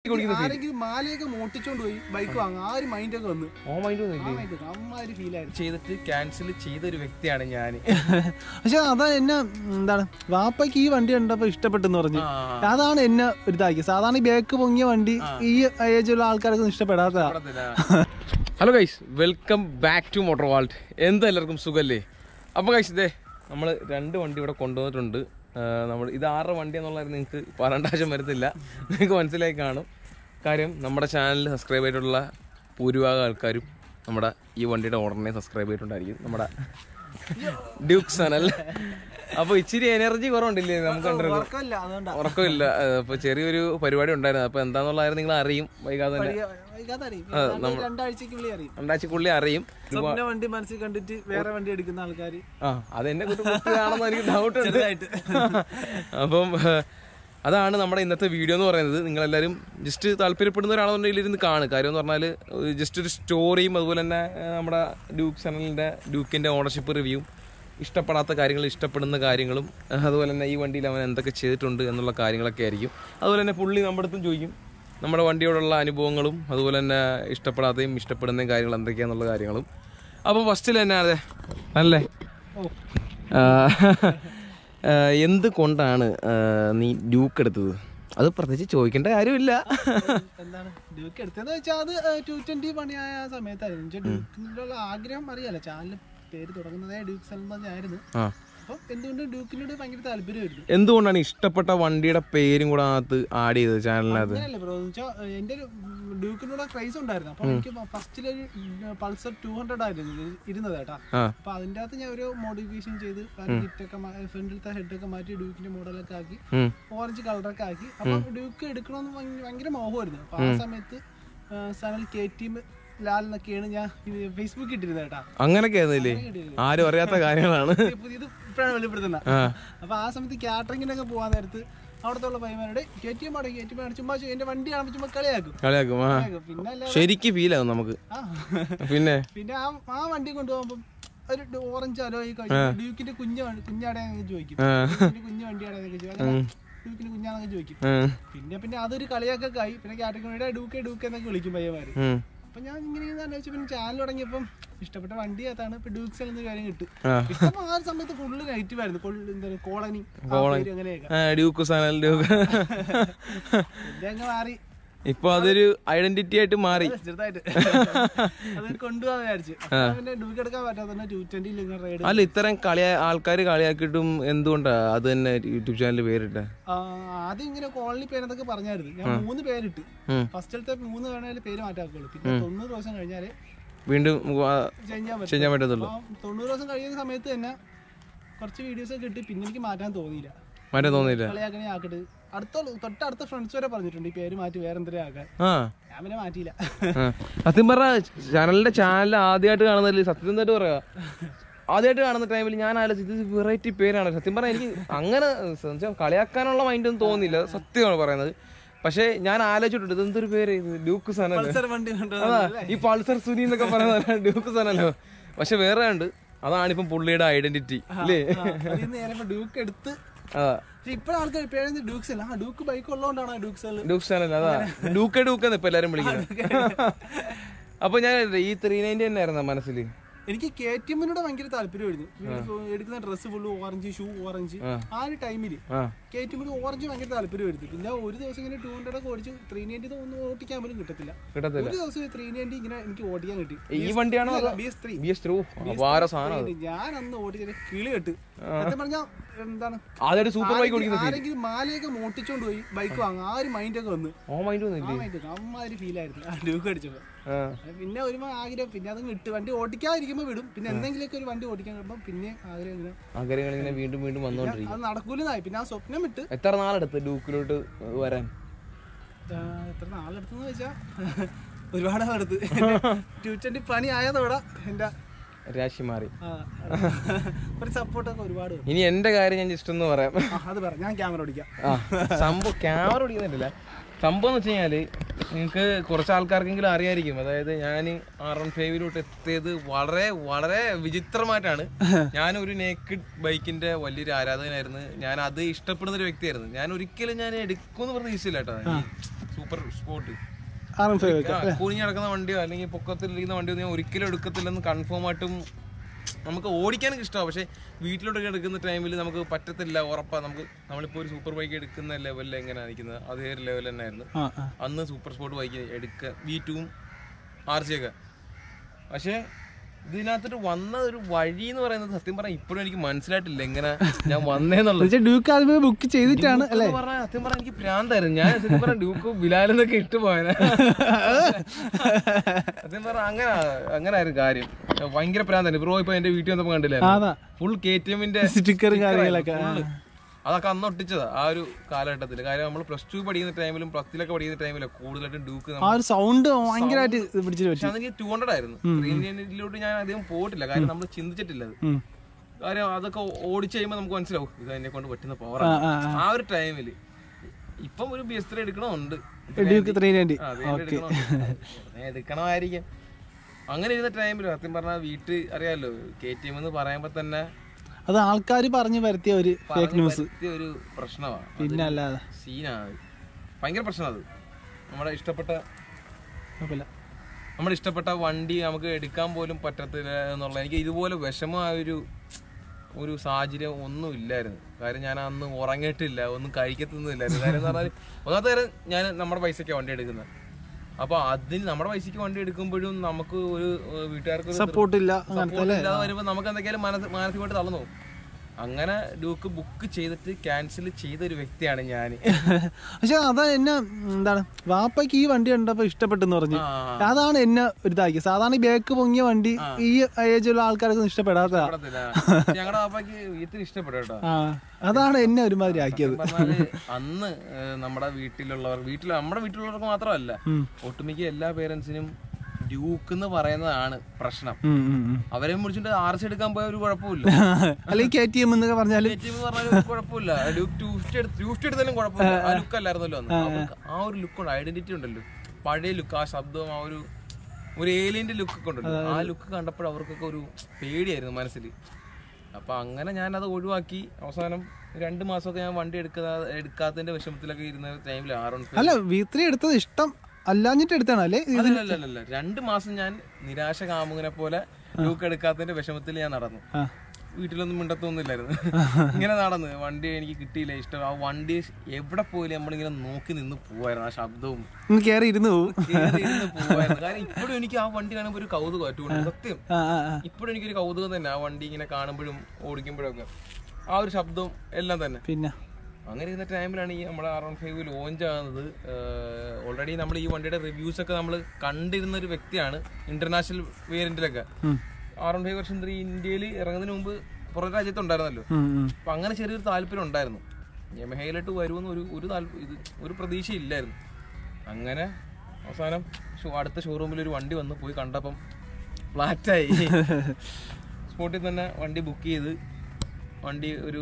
ആരെങ്കിലും മാലയൊക്കെ മോട്ടിച്ചോണ്ട് പോയി ബൈക്ക് വാങ്ങും ആ ഒരു മൈൻഡ് ഒക്കെ വന്ന് ഓ മൈൻഡ് ഒന്നും ആ മൈൻഡ് അമ്മാതിരി ഫീൽ ആയിരുന്നു ചെയ്തിട്ട് ക്യാൻസൽ ചെയ്ത ഒരു വ്യക്തിയാണ് ഞാൻ പക്ഷെ അതാ എന്നെ എന്താണ് വാപ്പയ്ക്ക് ഈ വണ്ടി കണ്ടപ്പോ ഇഷ്ടപ്പെട്ടെന്ന് പറഞ്ഞു അതാണ് എന്നെ ഒരു ഇതാക്കിയത് സാധാരണ ഈ ബേക്ക് പൊങ്ങിയ വണ്ടി ഈ ഏജിലുള്ള ആൾക്കാർക്കൊന്നും ഇഷ്ടപ്പെടാത്തതാ hello guys welcome back to motor vault എന്താ എല്ലാവർക്കും സുഖല്ലേ അപ്പോൾ ഗൈസ് ഇതേ നമ്മൾ രണ്ട് വണ്ടി ഇവിടെ കൊണ്ടുവന്നിട്ടുണ്ട് നമ്മൾ ഇത് ആറ് വണ്ടി എന്നുള്ളത് നിങ്ങൾക്ക് പറയേണ്ട ആവശ്യം വരുന്നില്ല നിങ്ങൾക്ക് മനസ്സിലായി കാണും കാര്യം നമ്മുടെ ചാനൽ സബ്സ്ക്രൈബ് ചെയ്തിട്ടുള്ള ഭൂരിഭാഗം ആൾക്കാരും നമ്മുടെ ഈ വണ്ടിയുടെ ഓർഡറിനെ സബ്സ്ക്രൈബ് ചെയ്തിട്ടുണ്ടായിരിക്കും നമ്മുടെ ഡ്യൂക്ക് ചാനൽ അപ്പോൾ ഇച്ചിരി എനർജി കുറവുണ്ടില്ലേ നമുക്ക് കണ്ടിരുന്നു ഉറക്കമില്ല അതുകൊണ്ടാ ഉറക്കമില്ല അപ്പോൾ ചെറിയൊരു പരിപാടി ഉണ്ടായിരുന്നു അപ്പോൾ എന്താണെന്നുള്ളതായിരുന്നു നിങ്ങൾ അറിയും വൈകാതെ തന്നെ വൈകാതെ അറിയും ഏതാണ്ട് രണ്ടാഴ്ചക്കുള്ളിൽ അറിയും രണ്ടാഴ്ചക്കുള്ളിൽ അറിയും സ്വപ്ന വണ്ടി മനസ്സിൽ കണ്ടിട്ട് വേറെ വണ്ടി എടുക്കുന്ന ആൾക്കാര് ആ അതെന്നെ കുട്ടിയാണെന്ന് എനിക്ക് ഡൗട്ട് ഉണ്ട് അപ്പം ഏഹ്, അതാണ് നമ്മുടെ ഇന്നത്തെ വീഡിയോ എന്ന് പറയുന്നത് നിങ്ങളെല്ലാവരും ജസ്റ്റ് താല്പര്യപ്പെടുന്നവരാണെന്നുണ്ടെങ്കിൽ ഇരുന്ന് കാണുക കാര്യം എന്ന് പറഞ്ഞാൽ ജസ്റ്റ് ഒരു സ്റ്റോറിയും അതുപോലെ തന്നെ ഏഹ്, നമ്മുടെ ഡ്യൂക്ക് ചാനലിൻ്റെ ഡ്യൂക്കിൻ്റെ ഓണർഷിപ്പ് റിവ്യൂവും ഇഷ്ടപ്പെടാത്ത കാര്യങ്ങൾ ഇഷ്ടപ്പെടുന്ന കാര്യങ്ങളും ഏഹ്, അതുപോലെ തന്നെ ഈ വണ്ടിയിൽ അവൻ എന്തൊക്കെ ചെയ്തിട്ടുണ്ട് എന്നുള്ള കാര്യങ്ങളൊക്കെ ആയിരിക്കും അതുപോലെ തന്നെ പുള്ളി നമ്മുടെ അടുത്തും ചോദിക്കും നമ്മുടെ വണ്ടിയോടുള്ള അനുഭവങ്ങളും അതുപോലെ തന്നെ ഇഷ്ടപ്പെടാത്തയും ഇഷ്ടപ്പെടുന്നതും കാര്യങ്ങൾ എന്തൊക്കെയാന്നുള്ള കാര്യങ്ങളും അപ്പം ഫസ്റ്റിൽ തന്നെ അതെ അല്ലേ ആ, ആ, എന്ത് കൊണ്ടാണ് ആ, നീ ഡ്യൂക്ക് എടുത്തത് അത് പ്രത്യേകിച്ച് ചോദിക്കേണ്ട കാര്യമില്ല എന്താണ് ഡ്യൂക്ക് എടുത്തതെന്ന് വെച്ചാൽ അത് ടു ട്വന്റി പണിയായ സമയത്തായിരുന്നു എന്നുവെച്ചാൽ ഡ്യൂക്കിനുള്ള ആഗ്രഹം അറിയാലോ ചാനൽ പേര് തുടങ്ങുന്നതേ ഡ്യൂക്ക് സൽമാൻ ആയിരുന്നു ആ അപ്പം എന്തുകൊണ്ട് ഡ്യൂക്കിനോട് ഭയങ്കര താല്പര്യമായിരുന്നു എന്തുകൊണ്ടാണ് ഇഷ്ടപ്പെട്ട വണ്ടിയുടെ പേരും കൂടെ അകത്ത് ആഡ് ചെയ്തത് ചാനലിനകത്ത് അങ്ങനെയല്ലേ ബ്രോ എന്ന് വെച്ചാൽ എൻ്റെ ഒരു ഡ്യൂക്കിനോട് ക്രൈസ് ഉണ്ടായിരുന്നു അപ്പൊ എനിക്ക് ഫസ്റ്റിലൊരു പൾസർ ടു ഹൺഡ്രഡ് ആയിരുന്നു ഇത് ഇരുന്നത് കേട്ടാ ആ അപ്പൊ അതിന്റെ അകത്ത് ഞാൻ ഒരു മോഡിഫിക്കേഷൻ ചെയ്ത് കിറ്റൊക്കെ ഫ്രണ്ടിലത്തെ ഹെഡൊക്കെ മാറ്റി ഡ്യൂക്കിന്റെ മോഡലൊക്കെ ആക്കി ഉം. ഓറഞ്ച് കളറൊക്കെ ആക്കി അപ്പൊ ഡ്യൂക്ക് എടുക്കണമെന്ന് ഭയങ്കര- ഭയങ്കര മോഹമായിരുന്നു അപ്പൊ ആ സമയത്ത് സനൽ കെ ടി ലാൽ എന്നൊക്കെയാണ് ഞാൻ ഫേസ്ബുക്ക് ഇട്ടിരുന്നത് കേട്ടാ അങ്ങനൊക്കെ ആയിരുന്നില്ലേ ആരും അറിയാത്ത കാര്യങ്ങളാണ് ഇപ്പൊ ഇത് ഇപ്പോഴാണ് വെളിപ്പെടുത്തുന്നത് ആ അപ്പൊ ആ സമയത്ത് കാറ്ററിങ്ങിനൊക്കെ പോകാൻ നേരത്ത് അവിടുത്തെ ഉള്ള പയ്യന്മാരുടെ കെ ടി എം പാടെ കെ ടി എം ചുമ്മാ ചു- എന്റെ വണ്ടി കാണുമ്പോൾ ചുമ്മാ കളിയാക്കും കളിയാക്കും ആ കളിയാക്കും. പിന്നെ അല്ല ശരിക്ക് ഫീൽ ആവും നമുക്ക് ആ പിന്നെ പിന്നെ ആ ആ വണ്ടി കൊണ്ടുപോകുമ്പോൾ ഒരു ഡു- ഓറഞ്ച് അലോ ഈ ഡ്യൂക്കിന്റെ കുഞ്ഞ കുഞ്ഞാടേന്നൊക്കെ ചോദിക്കും ആ. ഡ്യൂക്കിന്റെ കുഞ്ഞു വണ്ടിയാണെന്നൊക്കെ ചോദിക്കും അങ്ങനെ ഡ്യൂക്കിന്റെ കുഞ്ഞാന്നൊക്കെ ചോദിക്കും ഉം, പിന്നെ പിന്നെ അതൊരു കളിയൊക്കെ ആയി പിന്നെ കാറ്റഗറിയുടെ ഡൂക്കെ ഡൂക്കെ എന്നൊക്കെ വിളിക്കും പയ്യന്മാര് ഉം. അപ്പൊ ഞാൻ ഇങ്ങനെ ഇരുന്ന് അന്വേഷിച്ചു പിന്നെ ചാനൽ തുടങ്ങിയപ്പം ഇഷ്ടപ്പെട്ട വണ്ടി അതാണ് ഇപ്പൊ ഡ്യൂക്സ് എന്ന കാര്യം കിട്ടും ആ. ഇപ്പം ആ ഒരു സമയത്ത് ഫുള്ള് നെഗറ്റീവ് ആയിരുന്നു കൊള്ള- എന്താ കോളനി ആ പേര് അങ്ങനെയൊക്കെ ആ, ഡ്യൂക്ക് സാനൽ ഡ്യൂക്ക് പിന്നെ അങ്ങ് മാറി ഇപ്പൊ അതൊരു ഐഡന്റിറ്റി ആയിട്ട് മാറി ചെറുതായിട്ട് അത് കൊണ്ടുപോകാൻ വിചാരിച്ചു അപ്പൊ പിന്നെ ഡൂക്ക് എടുക്കാൻ പറ്റാത്ത ടു ട്വന്റിയിൽ ഇങ്ങനെ റൈഡ് അല്ല ഇത്രയും കളിയാ ആൾക്കാർ കളിയാക്കിയിട്ടും എന്തുകൊണ്ടാ അത് തന്നെ യൂട്യൂബ് ചാനൽ പേരിട്ടെ ആദ്യം ഇങ്ങനെ കോളനി പേരെന്നൊക്കെ പറഞ്ഞായിരുന്നു ഞാൻ മൂന്ന് പേരിട്ട് ഉം. ഫസ്റ്റിലത്തെ മൂന്ന് വേണേലും പേര് മാറ്റാക്കുള്ളൂ പിന്നെ തൊണ്ണൂറ് ദിവസം കഴിഞ്ഞാല് വീണ്ടും ആ, ചെയ്യാൻ പറ്റും ചെയ്യാൻ പറ്റത്തുള്ളൂ അപ്പം തൊണ്ണൂറ് ദിവസം കഴിയുന്ന സമയത്ത് തന്നെ കുറച്ച് വീഡിയോസ് ഒക്കെ കിട്ടി പിന്നെ എനിക്ക് മാറ്റാൻ തോന്നിയില്ല മാറ്റാൻ തോന്നിയില്ല കളിയാക്കണേ ആക്കട്ട് അടുത്ത തൊട്ടടുത്ത ഫ്രണ്ട്സ് വരെ പറഞ്ഞിട്ടുണ്ട് ഈ പേര് മാറ്റി വേറെ എന്തെങ്കിലും ആക്കാൻ ആ ഞാൻ പിന്നെ മാറ്റിയില്ല ആ. സത്യം പറഞ്ഞ ചാനലിന്റെ ചാനൽ ആദ്യമായിട്ട് കാണുന്നതിൽ സത്യം തന്നെ പറയാ ആദ്യമായിട്ട് കാണുന്ന ടൈമിൽ ഞാൻ ആലോചിച്ചു ഇത് വെറൈറ്റി പേരാണ് സത്യം പറഞ്ഞാൽ എനിക്ക് അങ്ങനെ സ- വെച്ചാ കളിയാക്കാനുള്ള മൈൻഡ് ഒന്നും തോന്നിയില്ല സത്യമാണ് പറയുന്നത് പക്ഷേ ഞാൻ ആലോചിച്ചിട്ടുണ്ട് ഇതെന്തൊരു പേര് ഇത് ഡ്യൂക്ക് സാനല്ലേ പൾസർ വണ്ടി അതാ ഈ പൾസർ സുനി എന്നൊക്കെ പറയുന്നത് ഡ്യൂക്ക് സാനല്ലോ പക്ഷെ വേറെ ഉണ്ട് അതാണ് ഇപ്പം പുള്ളിയുടെ ഐഡന്റിറ്റി അല്ലേ നേരെ ഡ്യൂക്ക് എടുത്ത് അതാ പക്ഷെ ഇപ്പോഴും ആൾക്കാർ പേര് ഡ്യൂക്സ് അല്ല ആ ഡ്യൂക്ക് ബൈക്ക് ഉള്ളതുകൊണ്ടാണ് ആ ഡ്യൂക്സ് ഡൂക്ക് ചാനൽ അതാ ഡൂക്കെ ഡൂക്ക് ഇപ്പൊ എല്ലാരും വിളിക്കുന്നത് അപ്പൊ ഞാൻ ഈ ത്രീ നയൻറ്റി തന്നെ ആയിരുന്ന മനസ്സിൽ എനിക്ക് കെ ടി എമ്മിനോട് ഭയങ്കര താല്പര്യമായിരുന്നു ഇവര് എടുക്കുന്ന dress full orange shoe orange ആ ഒരു ടൈമില് ആ കെ ടി എമ്മിന് ഓറഞ്ച് ഭയങ്കര താല്പര്യമായിരുന്നു പിന്നെ ഒരു ദിവസം ഇങ്ങനെ ടൂ ഹൺഡ്രഡ് ഒക്കെ ഓടിച്ച് ത്രീ നയൻറ്റി ഒന്നും ഓടിക്കാൻ പോലും കിട്ടത്തില്ല കിട്ടത്തില്ല ഒരു ദിവസം ത്രീ നയൻറ്റി ഇങ്ങനെ എനിക്ക് ഓടിക്കാൻ കിട്ടി ഈ വണ്ടിയാണോ അതോ B S three B S three അപാര സാധനം അത് ഞാൻ അന്ന് ഓടിച്ച കിളി കെട്ട് സത്യം പറഞ്ഞാ എന്താണ് ആദ്യം സൂപ്പർ ബൈക്ക് ഓടിക്കുന്ന ആരെങ്കിലും മാലയൊക്കെ മോട്ടിച്ചോണ്ട് പോയി ബൈക്ക് വാങ്ങും ആ ഒരു മൈൻഡ് ഒക്കെ വന്ന് ഓ മൈൻഡ് ആ ഒന്നുമില്ലേ മൈൻഡ് അമ്മാതിരി ഫീൽ ആയിരുന്നു ആ ഡ്യൂക്ക് അടിച്ചപ്പോ ആ പിന്നെ ഒരു ആഗ്രഹം പിന്നെ അത് ഇട്ട് വണ്ടി ഓടിക്കാതിരിക്കുമ്പോ വിടും പിന്നെ എന്തെങ്കിലുമൊക്കെ ഒരു വണ്ടി ഓടിക്കാൻ കിട്ടുമ്പോൾ പിന്നെ ആഗ്രഹം ഇങ്ങനെ ആഗ്രഹങ്ങൾ ഇങ്ങനെ വീണ്ടും വീണ്ടും വന്നോണ്ടിരിക്കും അത് നടക്കൂലെന്നായി പിന്നെ ആ സ്വപ്നം വിട്ട് എത്ര നാളെടുത്ത് ഡൂക്കിലോട്ട് വരാൻ ആ, എത്ര നാളെടുത്തെന്ന് വെച്ചാ ഒരുപാട് നാളെടുത്ത് ടു ട്വന്റി പണി ആയതോടെ എന്റെ രാശി മാറി ആ, ഒരു സപ്പോർട്ടൊക്കെ ഒരുപാട് വന്നു. ഇനി എന്റെ കാര്യം ഞാൻ ജസ്റ്റ് ഒന്ന് പറയാം ആ, അത് പറ ഞാൻ ക്യാമറ ഓടിക്കാം ആ സംഭവം ക്യാമറ ഓടിക്കുന്നില്ല സംഭവം എന്ന് വെച്ച് കഴിഞ്ഞാല് നിങ്ങൾക്ക് കുറച്ച് ആൾക്കാർക്കെങ്കിലും അറിയായിരിക്കും അതായത് ഞാൻ ആർ വൺ ഫൈവിലോട്ട് എത്തിയത് വളരെ വളരെ വിചിത്രമായിട്ടാണ് ഞാൻ ഒരു നേക്കിഡ് ബൈക്കിന്റെ വലിയൊരു ആരാധകനായിരുന്നു ഞാൻ അത് ഇഷ്ടപ്പെടുന്ന ഒരു വ്യക്തിയായിരുന്നു ഞാൻ ഒരിക്കലും ഞാൻ എടുക്കുമെന്ന് പ്രതീക്ഷിച്ചില്ല കേട്ടോ ഈ super sport R M five ഒക്കെ കുനിഞ്ഞ് കിടക്കുന്ന വണ്ടിയോ അല്ലെങ്കിൽ പൊക്കത്തിലിരിക്കുന്ന വണ്ടിയോ ഞാൻ ഒരിക്കലും എടുക്കത്തില്ലെന്ന് കൺഫേം ആയിട്ടും നമുക്ക് ഓടിക്കാനൊക്കെ ഇഷ്ടമാണ് പക്ഷേ വീട്ടിലോട്ടൊക്കെ എടുക്കുന്ന ടൈമിൽ നമുക്ക് പറ്റത്തില്ല ഉറപ്പാണ് നമുക്ക് നമ്മളിപ്പോൾ ഒരു സൂപ്പർ ബൈക്ക് എടുക്കുന്ന ലെവലിൽ എങ്ങനെയാണ് നിൽക്കുന്നത് അതേ ഒരു ലെവൽ തന്നെയായിരുന്നു ആ ആ അന്ന് സൂപ്പർ സ്പോർട്ട് ബൈക്ക് എടുക്കുക വി ടുവും ആർ സി ഒക്കെ പക്ഷേ ഇതിനകത്തോട്ട് വന്ന ഒരു വഴി എന്ന് പറയുന്നത് സത്യം പറഞ്ഞാൽ ഇപ്പോഴും എനിക്ക് മനസ്സിലായിട്ടില്ല എങ്ങനെ ഞാൻ വന്നേന്നുള്ളത് എന്നുവെച്ചാൽ ഡ്യൂക്ക് ആദ്യമേ ബുക്ക് ചെയ്തിട്ടാണ് ഡ്യൂക്ക് എന്ന് പറഞ്ഞാൽ സത്യം പറഞ്ഞാൽ എനിക്ക് ഭ്രാന്തായിരുന്നു ഞാൻ സത്യം പറഞ്ഞ ഡ്യൂക്ക് ബിലാലെന്നൊക്കെ ഇട്ട് പോയനെ സത്യം പറഞ്ഞാൽ അങ്ങനെ അങ്ങനായിരുന്നു കാര്യം ഭയങ്കര ഭ്രാന്തായിരുന്നു ബ്രോ ഇപ്പൊ എന്റെ വീട്ടിൽ വന്നപ്പോ കണ്ടില്ലേ അതാ ഫുൾ കെ ടി എമ്മിന്റെ സ്റ്റിക്കർ കാര്യങ്ങളൊക്കെ അതൊക്കെ അന്ന് ഒട്ടിച്ചതാ ആ ഒരു കാലഘട്ടത്തിൽ കാര്യം നമ്മൾ പ്ലസ് ടു പഠിക്കുന്ന ടൈമിലും പ്ലസിലൊക്കെ പഠിക്കുന്ന ടൈമിലും കൂടുതലായിട്ടും ഡ്യൂക്ക് ആ ഒരു സൗണ്ട് ഭയങ്കരമായിട്ട് ഇത് പിടിച്ചിട്ട് പറ്റി പക്ഷെ അതെനിക്ക് ടു ഹൺഡ്രഡ് ആയിരുന്നു ഇന്ത്യനിലോട്ട് ഞാൻ അധികം പോയിട്ടില്ല കാര്യം നമ്മൾ ചിന്തിച്ചിട്ടില്ല അത് ഉം. കാര്യം അതൊക്കെ ഓടിച്ചു കഴിയുമ്പോൾ നമുക്ക് മനസ്സിലാവും ഇത് എന്നെ കൊണ്ട് പറ്റുന്ന പവർ ആ ആ ആ ഒരു ടൈമില് ഇപ്പം ഒരു ബി എസ് ത്രീ എടുക്കണമുണ്ട് ഡ്യൂക്ക് ത്രീ നയൻറ്റി ആ, വീണ്ടും എടുക്കണമുണ്ട്. ഞാൻ എടുക്കണമായിരിക്കും അങ്ങനെ ഇരുന്ന ടൈമിൽ സത്യം പറഞ്ഞാൽ വീട്ടിൽ അറിയാലോ കെ ടി എം എന്ന് പറയുമ്പോ തന്നെ അത് ആൾക്കാർ പറഞ്ഞു വരുത്തിയ ഒരു ഫേക്ക് ന്യൂസ് പറ്റിയ ഒരു പ്രശ്നമാണ് പിന്നെ അല്ലാതെ സീനാണ് ഭയങ്കര പ്രശ്നമാണ് അത് നമ്മുടെ ഇഷ്ടപ്പെട്ട കുഴപ്പമില്ല നമ്മുടെ ഇഷ്ടപ്പെട്ട വണ്ടി നമുക്ക് എടുക്കാൻ പോലും പറ്റത്തില്ല എന്നുള്ള എനിക്ക് ഇതുപോലെ വിഷമമായ ഒരു ഒരു സാഹചര്യം ഒന്നും ഇല്ലായിരുന്നു കാര്യം ഞാൻ അന്ന് ഉറങ്ങിയിട്ടില്ല ഒന്നും കഴിക്കത്തൊന്നുമില്ലായിരുന്നു കാര്യം എന്ന് പറഞ്ഞാൽ ഒന്നാമത്തെ കാര്യം ഞാൻ നമ്മുടെ പൈസയ്ക്ക് വണ്ടി എടുക്കുന്നത് അപ്പൊ അതിന് നമ്മുടെ പൈസയ്ക്ക് വണ്ടി എടുക്കുമ്പോഴും നമുക്ക് ഒരു ഏഹ്, വീട്ടുകാർക്ക് ഒരു സപ്പോർട്ട് ഇല്ല അങ്ങനത്തെ support ഇല്ലാതെ വരുമ്പോൾ നമുക്ക് എന്തൊക്കെയാലും മനസ്സ് മാനസികമായിട്ട് തളർന്നു പോകും അങ്ങനെ ഡ്യൂക്ക് ബുക്ക് ചെയ്തിട്ട് ക്യാൻസൽ ചെയ്ത ഒരു വ്യക്തിയാണ് ഞാൻ പക്ഷെ അതാ എന്നെ എന്താണ് വാപ്പയ്ക്ക് ഈ വണ്ടി കണ്ടപ്പോ ഇഷ്ടപ്പെട്ടെന്ന് പറഞ്ഞു അതാണ് എന്നെ ഒരു ഇതാക്കി സാധാരണ ഈ ബേക്ക് പൊങ്ങിയ വണ്ടി ഈ ഏജുള്ള ആൾക്കാർക്ക് ഇഷ്ടപ്പെടാത്തതാ ഞങ്ങളുടെ പാപ്പയ്ക്ക് ഇത്തിരി ഇഷ്ടപ്പെട്ടു കേട്ടോ ആ അതാണ് എന്നെ ഒരുമാതിരി ആക്കിയത് പറഞ്ഞാല് അന്ന് ഏഹ്, നമ്മുടെ വീട്ടിലുള്ളവർ വീട്ടിൽ നമ്മുടെ വീട്ടിലുള്ളവർക്ക് മാത്രമല്ല ഉം. ഒട്ടുമിക്ക എല്ലാ പേരൻസിനും ഡ്യൂക്ക് എന്ന് പറയുന്നതാണ് പ്രശ്നം ഉം, ഉം, ഉം. അവരെ മുടിച്ചിട്ട് ആർ സി എടുക്കാൻ പോയ ഒരു കുഴപ്പമില്ല അല്ലെങ്കിൽ കെ ടി എം എന്നൊക്കെ പറഞ്ഞാല് KTM എന്ന് പറഞ്ഞാൽ ഒരു കുഴപ്പമില്ല ഡ്യൂക്ക് ടു ഫിഫ്റ്റി എടുത്ത് ടു ഫിഫ്റ്റി എടുത്താലും കുഴപ്പമില്ല ആ ലുക്ക് അല്ലായിരുന്നല്ലോ അന്ന് അവർക്ക് ആ ഒരു ലുക്ക് ഐഡന്റിറ്റി ഉണ്ടല്ലോ പഴയ ലുക്ക് ആ ശബ്ദവും ആ ഒരു ഒരു ഏലിയന്റെ ലുക്ക് ഒക്കെ ഉണ്ടല്ലോ ആ ലുക്ക് കണ്ടപ്പോൾ അവർക്കൊക്കെ ഒരു പേടിയായിരുന്നു മനസ്സിൽ അപ്പൊ അങ്ങനെ ഞാൻ അത് ഒഴിവാക്കി അവസാനം രണ്ട് മാസമൊക്കെ ഞാൻ വണ്ടി എടുക്കാ എടുക്കാത്തതിന്റെ വിഷമത്തിലൊക്കെ ഇരുന്ന ടൈമിൽ ആർ വൺ അല്ല വി ത്രീ എടുത്തത് ഇഷ്ടം അല്ലാഞ്ഞിട്ട് എടുത്താണ് അല്ലേ ഇത് അല്ലല്ല രണ്ട് മാസം ഞാൻ നിരാശ കാമുകനെ പോലെ ലുക്ക് എടുക്കാത്തതിന്റെ വിഷമത്തിൽ ഞാൻ നടന്നു ആ. വീട്ടിലൊന്നും മിണ്ടത്തൊന്നുമില്ലായിരുന്നു ഇങ്ങനെ നടന്ന് വണ്ടി എനിക്ക് കിട്ടിയില്ല ഇഷ്ടം ആ വണ്ടി എവിടെ പോയില്ല നമ്മളിങ്ങനെ നോക്കി നിന്ന് പോവായിരുന്നു ആ ശബ്ദവും ഒന്ന് കയറി ഇരുന്ന് പോവും കേറി ഇരുന്ന് പോവായിരുന്നു കാരണം ഇപ്പോഴും എനിക്ക് ആ വണ്ടി കാണുമ്പോൾ ഒരു കൗതുകം അറ്റുകൊണ്ട് സത്യം ആ ആ ആ ഇപ്പോഴും എനിക്കൊരു കൗതുകം തന്നെ ആ വണ്ടി ഇങ്ങനെ കാണുമ്പോഴും ഓടിക്കുമ്പോഴും ഒക്കെ ആ ഒരു ശബ്ദവും എല്ലാം തന്നെ പിന്നെ അങ്ങനെ ഇരുന്ന ടൈമിലാണ് ഈ നമ്മുടെ ആർ വൺ ഫൈവ് ലോഞ്ച് ആകുന്നത് ഓൾറെഡി നമ്മൾ ഈ വണ്ടിയുടെ റിവ്യൂസ് ഒക്കെ നമ്മൾ കണ്ടിരുന്ന ഒരു വ്യക്തിയാണ് ഇന്റർനാഷണൽ വേരിയന്റിലൊക്കെ ഉം. ആർ വൺ ഫൈവ് വർഷം ത്രീ ഇന്ത്യയിൽ ഇറങ്ങുന്നതിന് മുമ്പ് പുറം രാജ്യത്ത് ഉണ്ടായിരുന്നല്ലോ ഉം, ഉം. അപ്പൊ അങ്ങനെ ചെറിയൊരു താല്പര്യം ഉണ്ടായിരുന്നു യമഹയിലോട്ട് വരുമെന്ന് ഒരു ഒരു താല്പ- ഇത് ഒരു പ്രതീക്ഷയില്ലായിരുന്നു അങ്ങനെ അവസാനം ഷോ അടുത്ത ഷോറൂമിൽ ഒരു വണ്ടി വന്ന് പോയി കണ്ടപ്പം ഫ്ലാറ്റായി സ്പോട്ടിൽ തന്നെ വണ്ടി ബുക്ക് ചെയ്ത് വണ്ടി ഒരു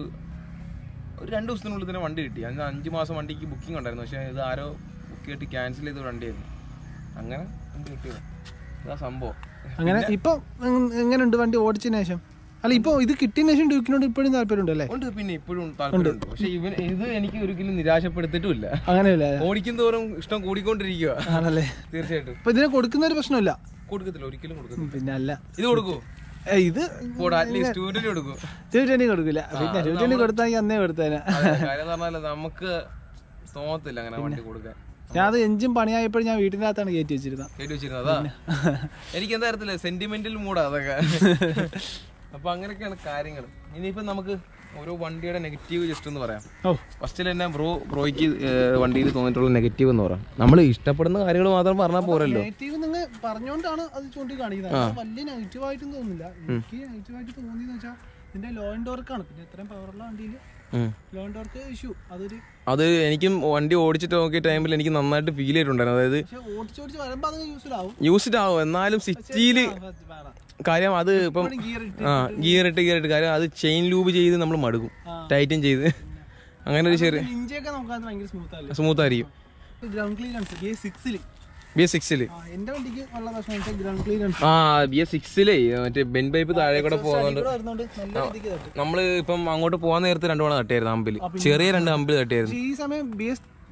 ഒരു രണ്ട് ദിവസത്തിനുള്ളിൽ തന്നെ വണ്ടി കിട്ടി അന്ന് അഞ്ച് മാസം വണ്ടിക്ക് ബുക്കിംഗ് ഉണ്ടായിരുന്നു പക്ഷേ ഇത് ആരോ ബുക്ക് ചെയ്തിട്ട് ക്യാൻസൽ ചെയ്ത വണ്ടിയായിരുന്നു അങ്ങനെ വണ്ടി കിട്ടിയത് ഇതാ സംഭവം അങ്ങനെ ഇപ്പൊ എങ്- എങ്ങനെയുണ്ട് വണ്ടി ഓടിച്ചതിന് ശേഷം അല്ല ഇപ്പൊ ഇത് കിട്ടിയതിന് ശേഷം ഡ്യൂക്കിനോട് ഇപ്പോഴും താല്പര്യം ഉണ്ടല്ലേ ഉണ്ട് പിന്നെ ഇപ്പോഴും താല്പര്യമുണ്ട് പക്ഷെ ഇവൻ ഇത് എനിക്ക് ഒരിക്കലും നിരാശപ്പെടുത്തിയിട്ടുമില്ല അങ്ങനെയല്ലേ ഓടിക്കും തോറും ഇഷ്ടം കൂടിക്കൊണ്ടിരിക്കുക ആണല്ലേ തീർച്ചയായിട്ടും ഇപ്പൊ ഇതിനെ കൊടുക്കുന്ന ഒരു പ്രശ്നമില്ല കൊടുക്കത്തില്ല ഒരിക്കലും കൊടുക്കത്തില്ല പിന്നെ അല്ല ഇത് കൊടുക്കൂ ഏ, ഇത് കൂടെ അറ്റ്ലീസ്റ്റ് സ്റ്റുഡന്റ് കൊടുക്കൂ ടു ട്വന്റി കൊടുക്കില്ല പിന്നെ ടു ട്വന്റി കൊടുത്താൽ അന്നേ കൊടുത്തേനെ അതെ, കാര്യം എന്ന് പറഞ്ഞാല് നമുക്ക് തോന്നത്തില്ല അങ്ങനെ വണ്ടി കൊടുക്കാൻ ഞാൻ അത് എഞ്ചിൻ പണിയായപ്പോഴും ഞാൻ വീട്ടിന്റെ അകത്താണ് കയറ്റി വെച്ചിരുന്നത് കേട്ടി വെച്ചിരുന്നതാ എനിക്ക് എന്താ അറിയത്തില്ല സെന്റിമെന്റൽ മൂടാ അതൊക്കെ അപ്പൊ അങ്ങനെയൊക്കെയാണ് കാര്യങ്ങൾ ഇനിയിപ്പോ നമുക്ക് ഓരോ വണ്ടിയുടെ നെഗറ്റീവ് ജസ്റ്റ് എന്ന് പറയാം ഓ ഫസ്റ്റിൽ തന്നെ ബ്രോ ബ്രോയ്ക്ക് വണ്ടിയിൽ തോന്നിയിട്ടുള്ള നെഗറ്റീവ് എന്ന് പറയാം നമ്മൾ ഇഷ്ടപ്പെടുന്ന കാര്യങ്ങൾ മാത്രം പറഞ്ഞാൽ പോരല്ലോ നെഗറ്റീവ് നിങ്ങൾ പറഞ്ഞുകൊണ്ടാണ് അത് ചൂണ്ടി കാണിക്കുന്നത് അല്ലാതെ വലിയ നെഗറ്റീവ് ആയിട്ടും തോന്നുന്നില്ല എനിക്ക് നെഗറ്റീവ് ആയിട്ട് തോന്നിയെന്ന് വെച്ചാൽ ഇതിന്റെ ലോ ആൻഡ് ടോർക്കാണ് പിന്നെ ഇത്രയും പവറുള്ള വണ്ടിയിൽ ഉം. ലോ ആൻഡ് ടോർക്ക് ഇഷ്യൂ അതൊരു അത് എനിക്കും വണ്ടി ഓടിച്ചിട്ട് നോക്കിയ ടൈമിൽ എനിക്ക് നന്നായിട്ട് ഫീൽ ചെയ്തിട്ടുണ്ടായിരുന്നു അതായത് പക്ഷെ ഓടിച്ച് ഓടിച്ച് വരുമ്പോൾ അത് യൂസ്ഫുൾ ആവും യൂസ്ഡ് ആവും എന്നാലും സിറ്റിയിൽ കാര്യം അത് ഇപ്പം ഗിയർ ഇട്ട് ആ ഗിയർ ഇട്ട് ഗിയർ ഇട്ട് കാര്യം അത് ചെയിൻ ലൂബ് ചെയ്ത് നമ്മൾ മടുക്കും ടൈറ്റൻ ചെയ്ത് അങ്ങനെ ഒരു ചെറിയ ഇഞ്ചിയൊക്കെ നോക്കാൻ ഭയങ്കര സ്മൂത്ത് അല്ലേ സ്മൂത്ത് ആയിരിക്കും ഗ്രൗണ്ട് ക്ലിയറൻസ് ഗിയർ സിക്സിൽ ബി എസ് സിക്സില് എന്റെ വണ്ടിക്ക് ഉള്ള പ്രശ്നം ഗ്രൗണ്ട് ക്ലിയറൻസ് ആ ബി എസ് സിക്സിലേ മറ്റേ ബെൻ പൈപ്പ് താഴെ കൂടെ പോകുന്നുണ്ട് വരുന്നോണ്ട് നല്ല രീതിക്ക് തട്ടും നമ്മള് ഇപ്പം അങ്ങോട്ട് പോകാൻ നേരത്ത് രണ്ടു തവണ തട്ടിയായിരുന്നു അമ്പിൽ ചെറിയ രണ്ട് അമ്പിൽ തട്ടിയായിരുന്നു പക്ഷേ ഈ സമയം ബി എസ്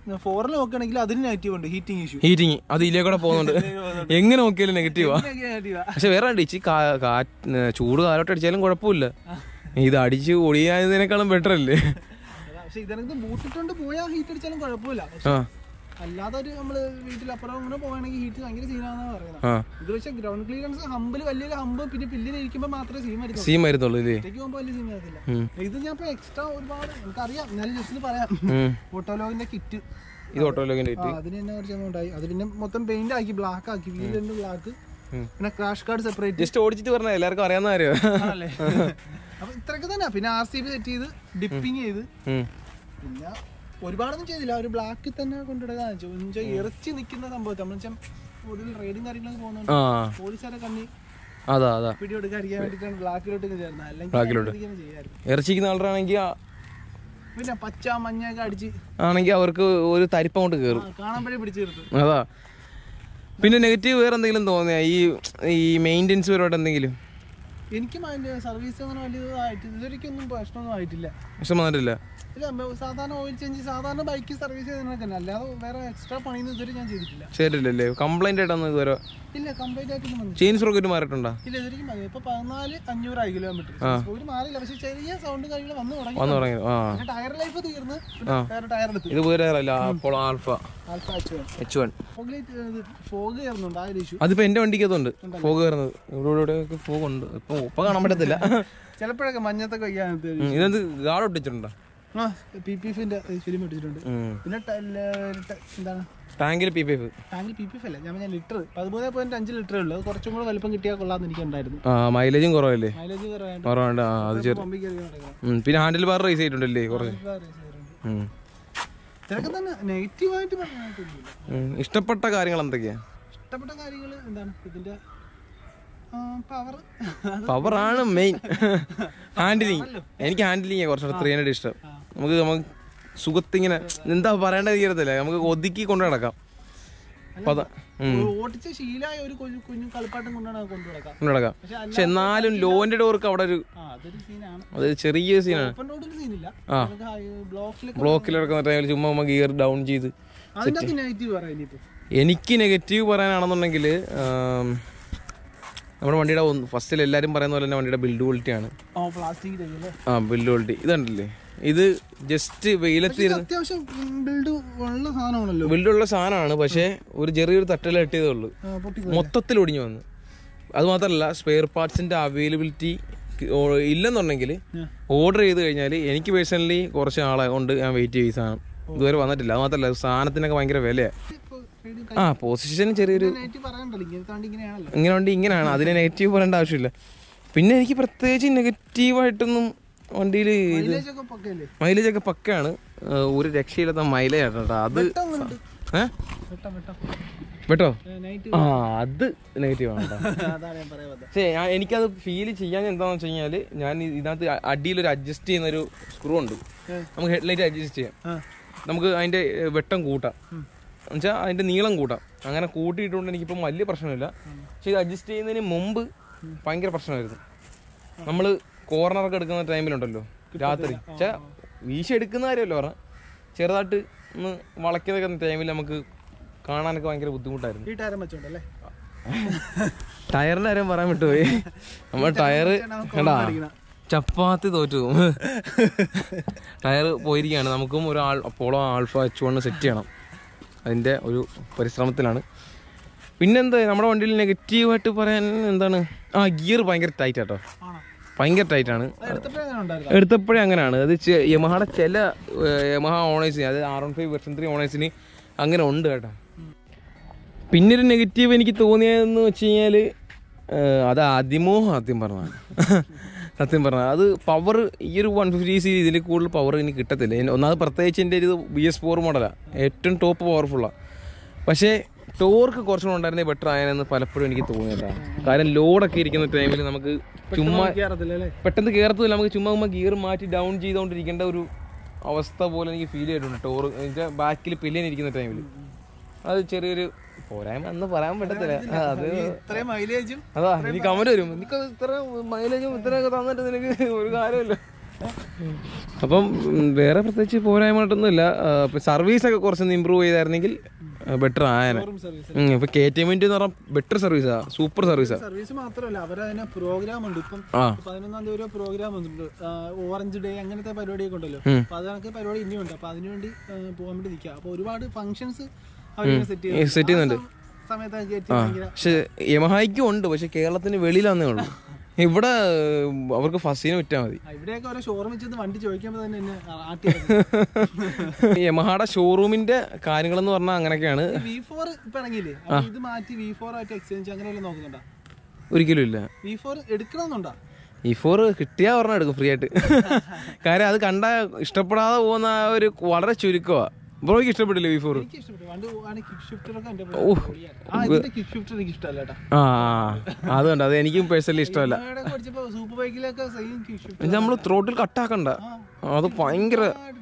ഫോറിൽ നോക്കുകയാണെങ്കിൽ അതിന് നെഗറ്റീവ് ഉണ്ട് ഹീറ്റിംഗ് ഇഷ്യൂ ഹീറ്റിങ് അത് ഇതിലേക്കൂടെ പോകുന്നുണ്ട് എങ്ങനെ നോക്കിയാലും നെഗറ്റീവാ നെഗറ്റീവാ പക്ഷെ വേറെ അടിച്ച് കാറ്റ് ചൂട് കാലോട്ട് അടിച്ചാലും കുഴപ്പമില്ല ഇത് അടിച്ച് ഒടിയായതിനേക്കാളും ബെറ്റർ അല്ലേ പക്ഷെ ഇതിനകത്ത് ബൂട്ടിട്ടുണ്ട് പോയാൽ ഹീറ്റ് അടിച്ചാലും കുഴപ്പമില്ല പക്ഷെ ആ അല്ലാതെ ഒരു നമ്മള് വീട്ടിലപ്പുറം ഇങ്ങനെ പോവാണെങ്കിൽ ഹീറ്റ് ഭയങ്കര സീനാണെന്ന് പറയുന്നത് ആ ഇത് പക്ഷെ ഗ്രൗണ്ട് ക്ലിയറൻസ് ഹമ്പിൽ വലിയൊരു ഹമ്പ് പിന്നെ പില്ലിൽ ഇരിക്കുമ്പോൾ മാത്രമേ സീം വരുന്നുള്ളൂ സീം വരുന്നുള്ളൂ ഇല്ലേ ഒറ്റയ്ക്ക് പോകുമ്പോൾ വലിയ സീം വരത്തില്ല ഉം. ഇത് ഞാൻ ഇപ്പൊ എക്സ്ട്രാ ഒരുപാട് എനിക്കറിയാം എന്നാലും ജസ്റ്റ് പറയാം ഉം. ഫോട്ടോലോഗിന്റെ കിറ്റ് ഇത് ഓട്ടോലോഗിന്റെ ആ അതിന് തന്നെ കുറച്ച് എമൗണ്ട് ആയി അത് പിന്നെ മൊത്തം പെയിന്റ് ആക്കി ബ്ലാക്ക് ആക്കി വീലുണ്ട് ബ്ലാക്ക് ഉം. പിന്നെ ക്രാഷ് കാർഡ് സെപ്പറേറ്റ് ജസ്റ്റ് ഓടിച്ചിട്ട് പറഞ്ഞ എല്ലാവർക്കും അറിയാവുന്ന കാര്യം ആണല്ലേ അപ്പൊ ഇത്രയൊക്കെ തന്നെ പിന്നെ ആർ സി ബി സെറ്റ് ചെയ്ത് ഡിപ്പിങ് ചെയ്ത് പിന്നെ ഒരുപാടൊന്നും ചെയ്തില്ല ഒരു ബ്ലാക്കിൽ തന്നെ കൊണ്ടിടുക വെച്ചാൽ ഇറച്ചി നിൽക്കുന്ന സംഭവത്തെ നമ്മൾ വെച്ചാൽ കൂടുതൽ റൈഡിങ് കാര്യങ്ങളൊക്കെ പോകുന്നുണ്ട് ആ പോലീസുകാരെ കണ്ണി അതാ അതാ പിടി കൊടുക്കാതിരിക്കാൻ വേണ്ടിയിട്ടാണ് ബ്ലാക്കിലോട്ട് ചേർന്നത് അല്ലെങ്കിൽ ബ്ലാക്കിലോട്ട്. ഇങ്ങനെ ചെയ്യായിരുന്നു ഇറച്ചിക്കുന്ന ആളാണെങ്കിൽ പിന്നെ പച്ച മഞ്ഞൊക്കെ അടിച്ച് ആണെങ്കിൽ അവർക്ക് ഒരു തരിപ്പം കൊണ്ട് ആ, കയറും കാണാൻ പിടിച്ചു തീർത്ത് അതാ പിന്നെ നെഗറ്റീവ് വേറെ എന്തെങ്കിലും തോന്നിയാ ഈ ഈ മെയിൻ്റെനൻസ് പരമായിട്ട് എന്തെങ്കിലും എനിക്കും അതിന്റെ സർവീസ് അങ്ങനെ വലിയതായിട്ട് ഇതുവരെയ്ക്കൊന്നും പ്രശ്നമൊന്നും ആയിട്ടില്ല ഇഷ്ടം വന്നിട്ടില്ല ഇല്ല ബ- സാധാരണ ഓയിൽ ചേഞ്ച് സാധാരണ ബൈക്ക് സർവീസ് ചെയ്യുന്നതൊക്കെ തന്നെ അല്ലാതെ വേറെ എക്സ്ട്രാ പണിയൊന്നും ഇതുവരെ ഞാൻ ചെയ്തിട്ടില്ല ശരിയല്ലേ കംപ്ലൈന്റ് ആയിട്ടൊന്നും ഇതുവരെ ഇല്ല കംപ്ലീറ്റ് ആയിട്ടൊന്നും വന്നില്ല ചെയിൻ സ്പ്രോക്കറ്റ് മാറിയിട്ടുണ്ടോ ഇല്ല ഇതുവരെയും മതി ഇപ്പൊ പതിനാല് അഞ്ഞൂറായി കിലോമീറ്റർ ഒരു മാറിയില്ല പക്ഷെ ചെറിയ സൗണ്ട് കാര്യങ്ങൾ വന്നു തുടങ്ങി വന്നു തുടങ്ങി ആ പിന്നെ ടയർ ലൈഫ് തീർന്ന് പിന്നെ വേറെ ടയർ എടുത്ത് ഇത് വേറെ അല്ല അപ്പോൾ alpha alpha H one H one fog കയറുന്നുണ്ട് ആ ഒരു ഇഷ്യൂ അതിപ്പോ എന്റെ വണ്ടിക്കകത്തുണ്ട് ഫോഗ് കയറുന്നത് ഇവിടെ ഇവിടെ ഫോഗ് ഉണ്ട് ഇപ്പൊ ഇപ്പൊ കാണാൻ പറ്റത്തില്ല ചിലപ്പോഴൊക്കെ മഞ്ഞത്തൊക്കെ വയ്യാനത്ത് ഉം, ഇതിനകത്ത് ഗാർഡ് ഒട്ടിച്ചിട്ടുണ്ടോ ആ പി പി എഫിന്റെ ഫിലിം ഇട്ടിട്ടുണ്ട് ഉം. പിന്നെ ട- ല- ട- എന്താണ് ടാങ്കിൽ പി പി എഫ് ടാങ്കിൽ പി പി എഫ് അല്ല ഞാൻ ഞാൻ ലിറ്റർ പതിമൂന്ന് പോയിന്റ് അഞ്ച് ലിറ്റർ ഉള്ളു അത് കുറച്ചും കൂടെ വലിപ്പം കിട്ടിയാൽ കൊള്ളാന്ന് എനിക്ക് ഉണ്ടായിരുന്നു ആ മൈലേജും കുറവല്ലേ മൈലേജ് കുറവായിട്ട് കുറവുണ്ട് ആ അത് ചെറു പമ്പിൽ കയറി നടക്കണം ഉം, പിന്നെ ഹാൻഡിൽ ബാർ റേസ് ചെയ്തിട്ടുണ്ടല്ലേ കുറേ ഉം. ഇതൊക്കെ തന്നെ നെഗറ്റീവായിട്ട് പറയാനായിട്ടൊന്നുമില്ല ഉം. ഇഷ്ടപ്പെട്ട കാര്യങ്ങൾ എന്തൊക്കെയാ ഇഷ്ടപ്പെട്ട കാര്യങ്ങൾ എന്താണ് ഇതിന്റെ പവർ പവറാണ് മെയിൻ ഹാൻഡിലിങ് എനിക്ക് ഹാൻഡിലിങ് കുറച്ചുകൂടെ ത്രീ ഹൺഡ്രഡ് ഇഷ്ടം നമുക്ക് നമുക്ക് സുഖത്തിങ്ങനെ എന്താ പറയേണ്ടത് തീരത്തില്ല നമുക്ക് ഒതുക്കി കൊണ്ടു നടക്കാം അപ്പൊ അതാ ഉം. ഓടിച്ച ശീലമായ ഒരു കുഞ്ഞു കുഞ്ഞു കളിപ്പാട്ടം കൊണ്ടാണ് അത് കൊണ്ടു നടക്കാം കൊണ്ടു നടക്കാം പക്ഷെ പക്ഷെ എന്നാലും ലോന്റെ ഡോർക്ക് അവിടെ ഒരു ആ അതൊരു സീനാണ് അത് ചെറിയ സീനാണ് ഓപ്പൺ റോഡിൽ സീനില്ല ആ. ബ്ലോക്കിലൊക്കെ ബ്ലോക്കിൽ കിടക്കുന്ന ടൈമിൽ ചുമ്മാ നമ്മൾ ഗിയർ ഡൗൺ ചെയ്ത് അതിന്റെ അകത്ത് നെഗറ്റീവ് പറയാം ഇനിയിപ്പോ എനിക്ക് നെഗറ്റീവ് പറയാനാണെന്നുണ്ടെങ്കിൽ നമ്മുടെ വണ്ടിയുടെ ഫസ്റ്റിൽ എല്ലാവരും പറയുന്ന പോലെ തന്നെ വണ്ടിയുടെ ബിൽഡ് ക്വാളിറ്റി ആണ് ഓ പ്ലാസ്റ്റിക് അല്ലേ ആ ബിൽഡ് ക്വാളിറ്റി ഇതുണ്ടല്ലേ ഇത് ജസ്റ്റ് വെയിലത്തിരുന്ന് അത്യാവശ്യം ബിൽഡ് ഉള്ള സാധനമാണല്ലോ ബിൽഡുള്ള സാധനമാണ് പക്ഷേ ഒരു ചെറിയൊരു തട്ടല ഇട്ടതേ ഉള്ളൂ ആ, പൊട്ടി മൊത്തത്തിൽ ഒടിഞ്ഞു വന്നു അത് മാത്രമല്ല സ്പെയർ പാർട്സിന്റെ അവൈലബിലിറ്റി ഇല്ലെന്നുണ്ടെങ്കിൽ ഓർഡർ ചെയ്ത് കഴിഞ്ഞാൽ എനിക്ക് പേഴ്സണലി കുറച്ച് ആളെ കൊണ്ട് ഞാൻ വെയിറ്റ് ചെയ്യും ഈ സാധനം ഇതുവരെ വന്നിട്ടില്ല അത് മാത്രമല്ല സാധനത്തിനൊക്കെ ഭയങ്കര വിലയാണ് ഇപ്പൊ reading ആ പൊസിഷൻ ചെറിയൊരു നെഗറ്റീവ് പറയണ്ടല്ലോ ഇങ്ങനെ താണ്ടി ഇങ്ങനെയാണല്ലോ ഇങ്ങനെ വണ്ടി ഇങ്ങനെയാണ് അതിനെ നെഗറ്റീവ് പറയേണ്ട ആവശ്യമില്ല പിന്നെ എനിക്ക് പ്രത്യേകിച്ച് നെഗറ്റീവായിട്ടൊന്നും വണ്ടിയിൽ ഇത് മൈലേജ് ഒക്കെ പക്കല്ലേ മൈലേജ് ഒക്കെ പക്കയാണ് ആ, ഒരു രക്ഷയില്ലാത്ത മൈലേജ് ആണ് കേട്ടോ അത് വെട്ടം ഉണ്ട് ഏഹ് വെട്ടം വെട്ടം കേട്ടോ നൈറ്റ് ആ അത് നെഗറ്റീവ് ആണ് കേട്ടോ അതാണ് ഞാൻ പറയാൻ വന്നത് പക്ഷേ ഞാൻ എനിക്കത് ഫീൽ ചെയ്യാൻ എന്താണെന്ന് വെച്ച് കഴിഞ്ഞാൽ ഞാൻ ഈ- ഇതിനകത്ത് അ- അടിയിലൊരു അഡ്ജസ്റ്റ് ചെയ്യുന്ന ഒരു സ്ക്രൂ ഉണ്ട് ഏ. നമുക്ക് ഹെഡ്ലൈറ്റ് അഡ്ജസ്റ്റ് ചെയ്യാം ആ നമുക്ക് അതിന്റെ ഏ, വെട്ടം കൂട്ടാം എന്നുവെച്ചാൽ അതിന്റെ നീളം കൂട്ടാം അങ്ങനെ കൂട്ടിയിട്ടുണ്ട് എനിക്കിപ്പം വലിയ പ്രശ്നമില്ല പക്ഷെ ഇത് അഡ്ജസ്റ്റ് ചെയ്യുന്നതിന് മുമ്പ് ഭയങ്കര പ്രശ്നമായിരുന്നു നമ്മൾ കോർണറൊക്കെ എടുക്കുന്ന ടൈമിലുണ്ടല്ലോ രാത്രി പക്ഷേ വീശി എടുക്കുന്ന കാര്യമല്ലോ പറഞ്ഞ ചെറുതായിട്ട് ഒന്ന് വളയ്ക്കുന്നൊക്കെ ടൈമിൽ നമുക്ക് കാണാനൊക്കെ ഭയങ്കര ബുദ്ധിമുട്ടായിരുന്നു ഈ ടയറും വെച്ചോണ്ടല്ലേ ടയറിന്റെ കാര്യം പറയാൻ വിട്ടുപോയി നമ്മൾ ടയറ് കണ്ടാ ചപ്പാത്തി തോറ്റു പോകും ടയർ പോയിരിക്കുകയാണ് നമുക്കും ഒരു ആൾ Apollo alpha H one set ചെയ്യണം അതിന്റെ ഒരു പരിശ്രമത്തിലാണ് പിന്നെന്താ നമ്മുടെ വണ്ടിയിൽ നെഗറ്റീവായിട്ട് പറയാൻ എന്താണ് ആ ഗിയർ ഭയങ്കര ടൈറ്റ് ആട്ടോ ആണോ ഭയങ്കര ടൈറ്റ് ആണ് എടുത്തപ്പോഴേ അങ്ങനെ ഉണ്ടായിരുന്നു എടുത്തപ്പോഴേ അങ്ങനെയാണ് അത് ചെ- യമഹയുടെ ചില യമഹ ഓണേഴ്സിന് അത് R one five version three ഓണേഴ്സിന് അങ്ങനെ ഉണ്ട് കേട്ടോ പിന്നെ ഒരു നെഗറ്റീവ് എനിക്ക് തോന്നിയതെന്ന് വെച്ച് കഴിഞ്ഞാൽ അത് അതിമോഹം ആദ്യം പറഞ്ഞതാണ് സത്യം പറഞ്ഞാൽ അത് പവർ ഈ ഒരു വൺ ഫിഫ്റ്റി സി ഇതിൽ കൂടുതൽ പവർ എനിക്ക് കിട്ടത്തില്ല എന്നെ- ഒന്നാമത് പ്രത്യേകിച്ച് എൻ്റെ ഇത് ബി എസ് ഫോർ മോഡലാണ് ഏറ്റവും ടോപ്പ് പവർഫുള്ളാണ് പക്ഷേ ടോർക്ക് കുറച്ചുകൂടെ ഉണ്ടായിരുന്നേ ബെറ്റർ ആയെന്ന് പലപ്പോഴും എനിക്ക് തോന്നിയിട്ടാ കാരണം ലോഡൊക്കെ ഇരിക്കുന്ന ടൈമിൽ നമുക്ക് ചുമ്മാ കേറത്തില്ലല്ലേ പെട്ടെന്ന് കയറത്തില്ല നമുക്ക് ചുമ്മാ ചുമ്മാ ഗിയർ മാറ്റി ഡൗൺ ചെയ്തുകൊണ്ടിരിക്കേണ്ട ഒരു അവസ്ഥ പോലെ എനിക്ക് ഫീൽ ചെയ്തിട്ടുണ്ട് ടോർ എന്നുവെച്ചാൽ ബാക്കിൽ പില്ലിയൻ ഇരിക്കുന്ന ടൈമിൽ അത് ചെറിയൊരു പോരായ്മ എന്ന് പറയാൻ പറ്റത്തില്ല ആ, അത് ഇത്രയും മൈലേജും അതാ എനിക്ക് കമന്റ് വരും നിനക്ക് ഇത്ര മൈലേജും ഇത്രയൊക്കെ തന്നിട്ട് നിനക്ക് ഒരു കാര്യമില്ല അപ്പം ഉം, വേറെ പ്രത്യേകിച്ച് പോരായ്മയായിട്ടൊന്നുമില്ല സർവീസൊക്കെ കുറച്ചൊന്ന് ഇമ്പ്രൂവ് ചെയ്തായിരുന്നെങ്കിൽ ബെറ്റർ ആയനെ സർവീസ് ഇപ്പൊ കെ ടി എം എന്ന് പറഞ്ഞാൽ ബെറ്റർ സർവീസാ സൂപ്പർ സർവീസാ സർവീസ് മാത്രമല്ല അവരതിനെ പ്രോഗ്രാം ഉണ്ട് ഇപ്പം ആ. പതിനൊന്നാം തീയതി ഒരു പ്രോഗ്രാം വന്നിട്ടുണ്ട് ആ, ഓറഞ്ച് ഡേ അങ്ങനത്തെ പരിപാടിയൊക്കെ ഉണ്ടല്ലോ അപ്പൊ അത് കണക്ക് പരിപാടി ഇനിയുണ്ട് അപ്പൊ അതിനുവേണ്ടി ആ, പോകാൻ വേണ്ടി നിൽക്കുക അപ്പൊ ഒരുപാട് ഫങ്ഷൻസ് അവർ സെറ്റ് set ചെയ്യുന്നുണ്ട്. സമയത്തൊക്കെ കയറ്റി ഭയങ്കര പക്ഷെ യമഹായിക്കും ഉണ്ട് പക്ഷെ കേരളത്തിന് വെളിയിലാന്നേ ഉള്ളൂ ഇവിടെ ഉം, അവർക്ക് ഫസ്റ്റിന് വിറ്റാൽ മതി ആ, ഇവിടെയൊക്കെ ഓരോ ഷോറൂമിൽ ചെന്ന് വണ്ടി ചോദിക്കുമ്പോൾ തന്നെ എന്നെ ആട്ടി യമഹയുടെ ഷോറൂമിന്റെ കാര്യങ്ങളെന്ന് പറഞ്ഞാൽ അങ്ങനെയൊക്കെയാണ് വി ഫോർ ഇപ്പൊ ഇറങ്ങിയില്ലേ അപ്പൊ ഇത് മാറ്റി വി ഫോർ ആയിട്ട് എക്സ്ചേഞ്ച് അങ്ങനെ വല്ലതും നോക്കുന്നുണ്ടോ ഒരിക്കലും ഇല്ല വി ഫോർ എടുക്കണമെന്നുണ്ടോ ഈ ഫോർ കിട്ടിയാ പറഞ്ഞാൽ എടുക്കും ഫ്രീ ആയിട്ട് കാര്യം അത് കണ്ട ഇഷ്ടപ്പെടാതെ പോകുന്ന ആ ഒരു വളരെ ചുരുക്കമാ ബ്രോയ്ക്ക് ഇഷ്ടപ്പെട്ടില്ലേ വി ഫോർ എനിക്ക് ഇഷ്ടപ്പെട്ടു പണ്ട് ആണ് കിക്ക് ഷിഫ്റ്റർ ഒക്കെ എന്റെ ആ ഇതിന്റെ കിക്ക് ഷിഫ്റ്റർ എനിക്ക് ഇഷ്ടമല്ല കേട്ടാ ആ അതുകൊണ്ട് അത് എനിക്കും പേഴ്സണലി ഇഷ്ടമല്ല ഇവിടെ പഠിച്ചപ്പോ സൂപ്പർ ബൈക്കിലൊക്കെ സെയിം കിക്ക് ഷിഫ്റ്റർ നമ്മൾ ത്രോട്ടിൽ കട്ടാക്കണ്ട അത് ഭയങ്കര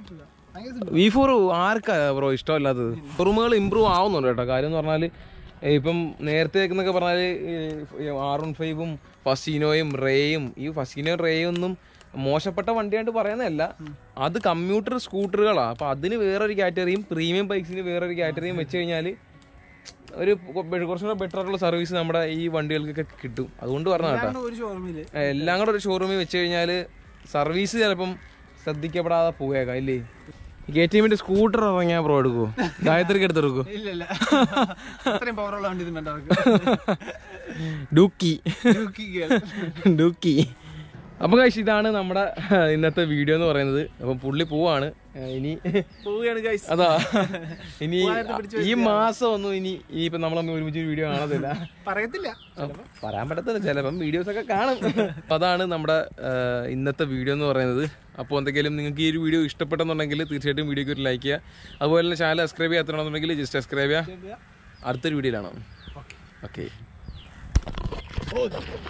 വി ഫോർ ആർക്കാ ബ്രോ ഇഷ്ടമല്ലാത്തത് ഷോറൂമുകൾ ഇമ്പ്രൂവ് ആവുന്നുണ്ട് കേട്ടോ കാര്യം എന്ന് പറഞ്ഞാൽ ഇപ്പം നേരത്തെ എന്നൊക്കെ പറഞ്ഞാൽ ആർ വൺ ഫൈവും ഫസീനോയും റേയും ഈ ഫസീനോ റേയും ഒന്നും മോശപ്പെട്ട വണ്ടിയായിട്ട് പറയുന്നതല്ല അത് കമ്മ്യൂട്ടർ സ്കൂട്ടറുകളാണ് അപ്പോൾ അതിന് വേറൊരു കാറ്റഗറിയും പ്രീമിയം ബൈക്സിന് വേറൊരു കാറ്റഗറിയും വെച്ച് കഴിഞ്ഞാൽ ഒരു കൊ- കുറച്ചുകൂടെ ബെറ്റർ ആയിട്ടുള്ള സർവീസ് നമ്മുടെ ഈ വണ്ടികൾക്കൊക്കെ കിട്ടും അതുകൊണ്ട് പറഞ്ഞ കേട്ടോ ഒരു ഷോറൂമില് എല്ലാം കൂടെ ഒരു ഷോറൂമിൽ വെച്ച് കഴിഞ്ഞാൽ സർവീസ് ചിലപ്പം ശ്രദ്ധിക്കപ്പെടാതെ പോയേക്കാം ഇല്ലേ കെ ടി എമ്മിന്റെ സ്കൂട്ടർ ഇറങ്ങിയാ ബ്രോ എടുക്കുവോ ഗായത്രിക്ക് എടുത്തെടുക്കോ ഇല്ല ഇല്ല അത്രയും പവറുള്ള വണ്ടി ഇത് വേണ്ട അവർക്ക് ഡൂക്കി Dookie girl. ഡൂക്കി അപ്പൊ കഴിച്ച് ഇതാണ് നമ്മുടെ ഇന്നത്തെ വീഡിയോ എന്ന് പറയുന്നത് അപ്പം പുള്ളി പോവാണ് ഏഹ് ഇനി പോവുകയാണ് ഗൈസ് അതാ ഇനി ഈ മാസം ഒന്നും ഇനി ഈ ഇപ്പൊ നമ്മൾ ഒരുമിച്ച് വീഡിയോ കാണത്തില്ല പറയത്തില്ല പറയാൻ പറ്റത്തില്ല ചിലപ്പം വീഡിയോസ് ഒക്കെ കാണും അപ്പൊ അതാണ് നമ്മുടെ ഏഹ്, ഇന്നത്തെ വീഡിയോ എന്ന് പറയുന്നത് അപ്പോൾ എന്തെങ്കിലും നിങ്ങൾക്ക് ഈ ഒരു വീഡിയോ ഇഷ്ടപ്പെട്ടെന്നുണ്ടെങ്കിൽ തീർച്ചയായിട്ടും വീഡിയോക്ക് ഒരു ലൈക്ക് ചെയ്യുക അതുപോലെ തന്നെ ചാനൽ സബ്സ്ക്രൈബ് ചെയ്യാത്തണമെന്നുണ്ടെങ്കിൽ ജസ്റ്റ് സബ്സ്ക്രൈബ് ചെയ്യുക അടുത്തൊരു വീഡിയോയിലാണ് ഓക്കെ